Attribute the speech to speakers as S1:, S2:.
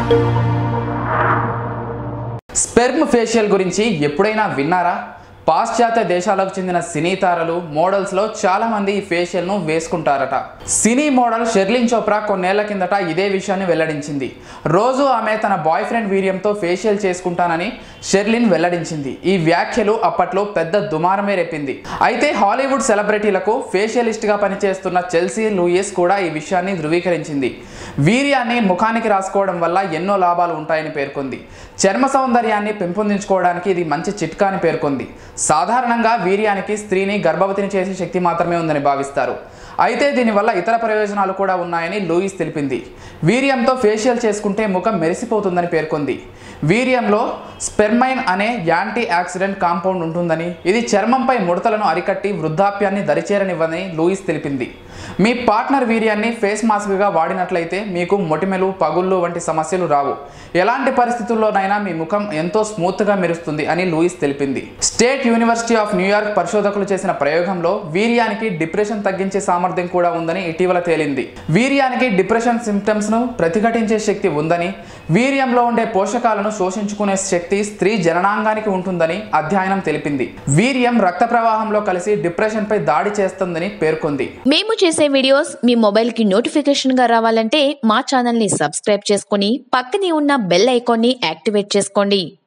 S1: sperm facial గురించి ఎప్పుడైనా విన్నారా పాశ్చాత్య దేశాలకు చెందిన సినీ తారలు మోడల్స్లో చాలా మంది ఈ ఫేషియల్ను వేసుకుంటారట సినీ మోడల్ షెర్లిన్ చోప్రా కొన్నేళ్ల కిందట ఇదే విషయాన్ని వెల్లడించింది రోజు ఆమె తన బాయ్ ఫ్రెండ్ వీర్యంతో ఫేషియల్ చేసుకుంటానని షెర్లిన్ వెల్లడించింది ఈ వ్యాఖ్యలు అప్పట్లో పెద్ద దుమారమే రేపింది అయితే హాలీవుడ్ సెలబ్రిటీలకు ఫేషియలిస్ట్గా పనిచేస్తున్న చెల్సీ లూయిస్ కూడా ఈ విషయాన్ని ధృవీకరించింది వీర్యాన్ని ముఖానికి రాసుకోవడం వల్ల ఎన్నో లాభాలు ఉంటాయని పేర్కొంది చర్మ సౌందర్యాన్ని పెంపొందించుకోవడానికి ఇది మంచి చిట్కా అని పేర్కొంది సాధారణంగా వీర్యానికి స్త్రీని గర్భవతిని చేసే శక్తి మాత్రమే ఉందని భావిస్తారు అయితే దీనివల్ల ఇతర ప్రయోజనాలు కూడా ఉన్నాయని లూయిస్ తెలిపింది వీర్యంతో ఫేషియల్ చేసుకుంటే ముఖం మెరిసిపోతుందని పేర్కొంది వీర్యంలో స్పెర్మైన్ అనే యాంటీ ఆక్సిడెంట్ కాంపౌండ్ ఉంటుందని ఇది చర్మంపై ముడతలను అరికట్టి వృద్ధాప్యాన్ని దరిచేరనివ్వని లూయిస్ తెలిపింది మీ పార్ట్నర్ వీర్యాన్ని ఫేస్ మాస్క్గా వాడినట్లయితే మీకు మొటిమెలు పగుళ్ళు వంటి సమస్యలు రావు ఎలాంటి పరిస్థితుల్లోనైనా మీ ముఖం ఎంతో స్మూత్గా మెరుస్తుంది అని లూయిస్ తెలిపింది స్టేట్ యూనివర్సిటీ ఆఫ్ న్యూయార్క్ పరిశోధకులు చేసిన ప్రయోగంలో వీర్యానికి డిప్రెషన్ తగ్గించే సామర్థ్యం కూడా ఉందని ఇటీవల తేలింది వీర్యానికి డిప్రెషన్ సిమ్టమ్స్ ను ప్రతిఘటించే శక్తి ఉందని వీర్యంలో ఉండే పోషకాలను శోషించుకునే శక్తి స్త్రీ జననాంగానికి ఉంటుందని అధ్యయనం తెలిపింది వీర్యం రక్త ప్రవాహంలో కలిసి డిప్రెషన్ పై దాడి చేస్తుందని పేర్కొంది
S2: మేము చేసే వీడియోస్ మీ మొబైల్ కి నోటిఫికేషన్ గా రావాలంటే మా ఛానల్ ని సబ్స్క్రైబ్ చేసుకుని పక్కనే ఉన్న బెల్ ఐకాన్ ని యాక్టివేట్ చేసుకోండి